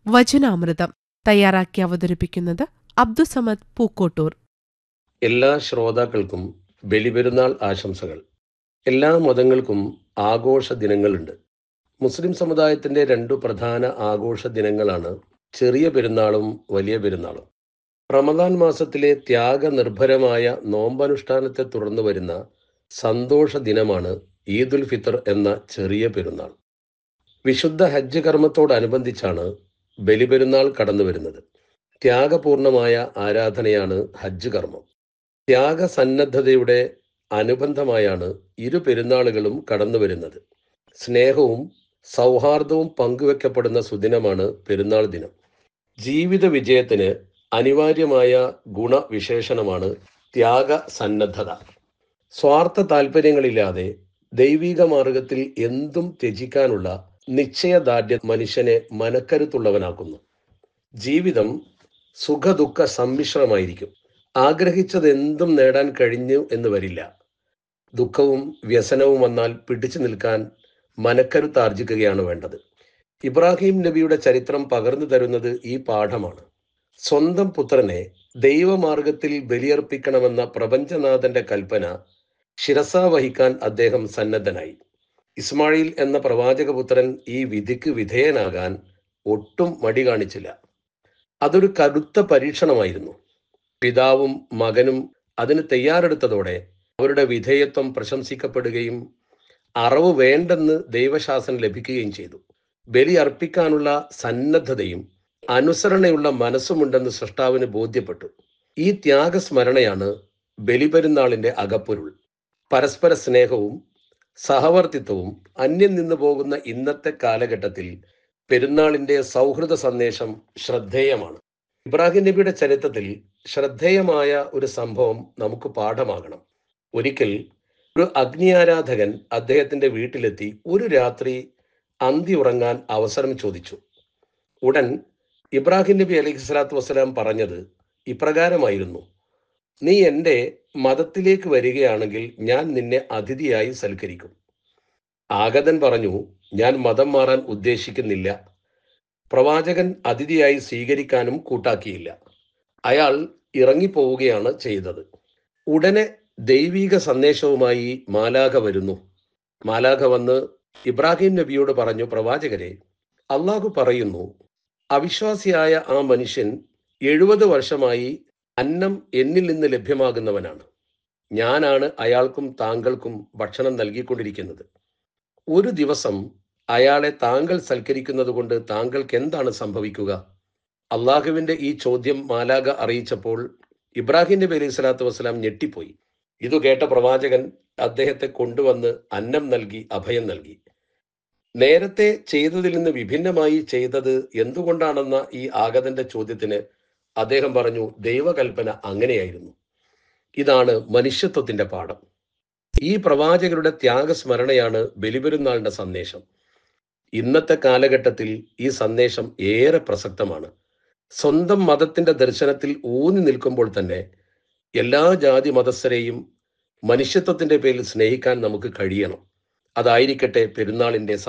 വചനാമൃതം തയ്യാറാക്കി അവതരിപ്പിക്കുന്നത് അബ്ദുസമദ് പൂക്കോട്ടൂർ എല്ലാ ശ്രോതാക്കൾക്കും ബലിപെരുന്നാൾ ആശംസകൾ എല്ലാ മതങ്ങൾക്കും ആഘോഷ ദിനങ്ങളുണ്ട് മുസ്ലിം സമുദായത്തിന്റെ രണ്ടു പ്രധാന ആഘോഷ ദിനങ്ങളാണ് ചെറിയ പെരുന്നാളും വലിയ പെരുന്നാളും റമദാൻ മാസത്തിലെ ത്യാഗനിർഭരമായ നോമ്പനുഷ്ഠാനത്തെ തുടർന്ന് വരുന്ന സന്തോഷ ദിനമാണ് ഈദുൽ ഫിത്തർ എന്ന ചെറിയ പെരുന്നാൾ വിശുദ്ധ ഹജ്ജ് കർമ്മത്തോടനുബന്ധിച്ചാണ് ബലിപെരുന്നാൾ കടന്നു വരുന്നത് ത്യാഗപൂർണമായ ആരാധനയാണ് ഹജ്ജ് കർമ്മം ത്യാഗസന്നദ്ധതയുടെ അനുബന്ധമായാണ് ഇരു പെരുന്നാളുകളും കടന്നു വരുന്നത് സ്നേഹവും സൗഹാർദ്ദവും പങ്കുവെക്കപ്പെടുന്ന സുദിനമാണ് പെരുന്നാൾ ദിനം ജീവിത വിജയത്തിന് അനിവാര്യമായ ഗുണവിശേഷണമാണ് ത്യാഗസന്നദ്ധത സ്വാർത്ഥ താല്പര്യങ്ങളില്ലാതെ ദൈവിക മാർഗത്തിൽ എന്തും ത്യജിക്കാനുള്ള നിശ്ചയദാർഢ്യം മനുഷ്യനെ മനക്കരുത്തുള്ളവനാക്കുന്നു ജീവിതം സുഖദുഃഖ സമ്മിശ്രമായിരിക്കും ആഗ്രഹിച്ചത് എന്തും നേടാൻ കഴിഞ്ഞു എന്ന് വരില്ല ദുഃഖവും വ്യസനവും വന്നാൽ പിടിച്ചു നിൽക്കാൻ മനക്കരുത്താർജിക്കുകയാണ് വേണ്ടത് ഇബ്രാഹിം നബിയുടെ ചരിത്രം പകർന്നു തരുന്നത് ഈ പാഠമാണ് സ്വന്തം പുത്രനെ ദൈവമാർഗത്തിൽ ബലിയർപ്പിക്കണമെന്ന പ്രപഞ്ചനാഥന്റെ കൽപ്പന ശിരസ വഹിക്കാൻ അദ്ദേഹം സന്നദ്ധനായി ഇസ്മായിൽ എന്ന പ്രവാചകപുത്രൻ ഈ വിധിക്ക് വിധേയനാകാൻ ഒട്ടും മടി കാണിച്ചില്ല അതൊരു കടുത്ത പരീക്ഷണമായിരുന്നു പിതാവും മകനും അതിന് തയ്യാറെടുത്തതോടെ അവരുടെ വിധേയത്വം പ്രശംസിക്കപ്പെടുകയും അറവ് വേണ്ടെന്ന് ദൈവശാസനം ലഭിക്കുകയും ചെയ്തു ബലി അർപ്പിക്കാനുള്ള സന്നദ്ധതയും അനുസരണയുള്ള മനസ്സുമുണ്ടെന്ന് സൃഷ്ടാവിന് ബോധ്യപ്പെട്ടു ഈ ത്യാഗസ്മരണയാണ് ബലിപെരുന്നാളിന്റെ അകപ്പൊരുൾ പരസ്പര സ്നേഹവും സഹവർത്തിത്വവും അന്യം നിന്നു പോകുന്ന ഇന്നത്തെ കാലഘട്ടത്തിൽ പെരുന്നാളിന്റെ സൗഹൃദ സന്ദേശം ശ്രദ്ധേയമാണ് ഇബ്രാഹിം നബിയുടെ ചരിത്രത്തിൽ ശ്രദ്ധേയമായ ഒരു സംഭവം നമുക്ക് പാഠമാകണം ഒരിക്കൽ ഒരു അഗ്നി ആരാധകൻ അദ്ദേഹത്തിന്റെ വീട്ടിലെത്തി ഒരു രാത്രി അന്തി ഉറങ്ങാൻ അവസരം ചോദിച്ചു ഉടൻ ഇബ്രാഹിം നബി അലൈഹി സ്വലാത്തു വസ്സലാം പറഞ്ഞത് ഇപ്രകാരമായിരുന്നു നീ എൻ്റെ മതത്തിലേക്ക് വരികയാണെങ്കിൽ ഞാൻ നിന്നെ അതിഥിയായി സൽക്കരിക്കും ആഗതൻ പറഞ്ഞു ഞാൻ മതം മാറാൻ ഉദ്ദേശിക്കുന്നില്ല പ്രവാചകൻ അതിഥിയായി സ്വീകരിക്കാനും കൂട്ടാക്കിയില്ല അയാൾ ഇറങ്ങിപ്പോവുകയാണ് ചെയ്തത് ഉടനെ ദൈവിക സന്ദേശവുമായി മാലാഖ വരുന്നു മാലാഖ വന്ന് ഇബ്രാഹിം നബിയോട് പറഞ്ഞു പ്രവാചകരെ അള്ളാഹു പറയുന്നു അവിശ്വാസിയായ ആ മനുഷ്യൻ എഴുപത് വർഷമായി അന്നം എന്നിൽ നിന്ന് ലഭ്യമാകുന്നവനാണ് ഞാനാണ് അയാൾക്കും താങ്കൾക്കും ഭക്ഷണം നൽകിക്കൊണ്ടിരിക്കുന്നത് ഒരു ദിവസം അയാളെ താങ്കൾ സൽക്കരിക്കുന്നത് കൊണ്ട് താങ്കൾക്ക് എന്താണ് സംഭവിക്കുക അള്ളാഹുവിന്റെ ഈ ചോദ്യം മാലാഖ അറിയിച്ചപ്പോൾ ഇബ്രാഹിം നബി അലൈഹി സ്വലാത്തു വസ്സലാം ഞെട്ടിപ്പോയി ഇത് കേട്ട പ്രവാചകൻ അദ്ദേഹത്തെ കൊണ്ടുവന്ന് അന്നം നൽകി അഭയം നൽകി നേരത്തെ ചെയ്തതിൽ നിന്ന് വിഭിന്നമായി ചെയ്തത് എന്തുകൊണ്ടാണെന്ന ഈ ആഗതന്റെ ചോദ്യത്തിന് അദ്ദേഹം പറഞ്ഞു ദൈവകൽപ്പന അങ്ങനെയായിരുന്നു ഇതാണ് മനുഷ്യത്വത്തിന്റെ പാഠം ഈ പ്രവാചകരുടെ ത്യാഗസ്മരണയാണ് ബലിപെരുന്നാളിന്റെ സന്ദേശം ഇന്നത്തെ കാലഘട്ടത്തിൽ ഈ സന്ദേശം ഏറെ പ്രസക്തമാണ് സ്വന്തം മതത്തിന്റെ ദർശനത്തിൽ ഊന്നി നിൽക്കുമ്പോൾ തന്നെ എല്ലാ ജാതി മതസ്ഥരെയും മനുഷ്യത്വത്തിന്റെ പേരിൽ സ്നേഹിക്കാൻ നമുക്ക് കഴിയണം അതായിരിക്കട്ടെ പെരുന്നാളിന്റെ